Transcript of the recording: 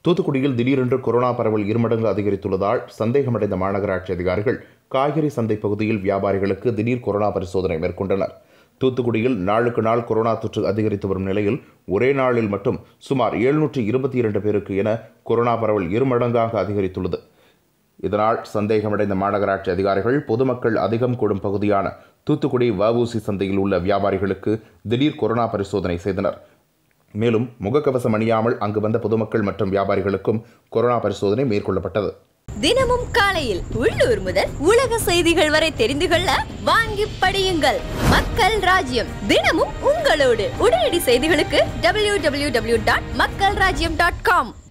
தூத்துக்குடியில் திடீரென்று கொரோனா பரவல் இருமடங்கு அதிகரித்துள்ளதால் சந்தேகமடைந்த மாநகராட்சி அதிகாரிகள் காய்கறி சந்தை பகுதியில் வியாபாரிகளுக்கு திடீர் கொரோனா பரிசோதனை மேற்கொண்டனர் தூத்துக்குடியில் நாளுக்கு நாள் கொரோனா தொற்று அதிகரித்து வரும் நிலையில் ஒரே நாளில் மட்டும் சுமார் எழுநூற்று இருபத்தி இரண்டு பேருக்கு என கொரோனா பரவல் இருமடங்காக அதிகரித்துள்ளது இதனால் சந்தேகமடைந்த மாநகராட்சி அதிகாரிகள் பொதுமக்கள் அதிகம் கூடும் பகுதியான தூத்துக்குடி வஉசி சந்தையில் உள்ள வியாபாரிகளுக்கு திடீர் கொரோனா பரிசோதனை செய்தனர் மேலும் முகக்கவசம் அணியாமல் அங்கு வந்த பொதுமக்கள் மற்றும் வியாபாரிகளுக்கும் கொரோனா பரிசோதனை மேற்கொள்ளப்பட்டது தினமும் காலையில் உள்ளூர் முதல் உலக செய்திகள் வரை தெரிந்து கொள்ள வாங்கி படியுங்கள் மக்கள் ராஜ்யம் தினமும் உங்களோடு உடனடி செய்திகளுக்கு www.மக்கள்ராஜ்யம்.com டாட் மக்கள் ராஜ்யம் டாட் காம்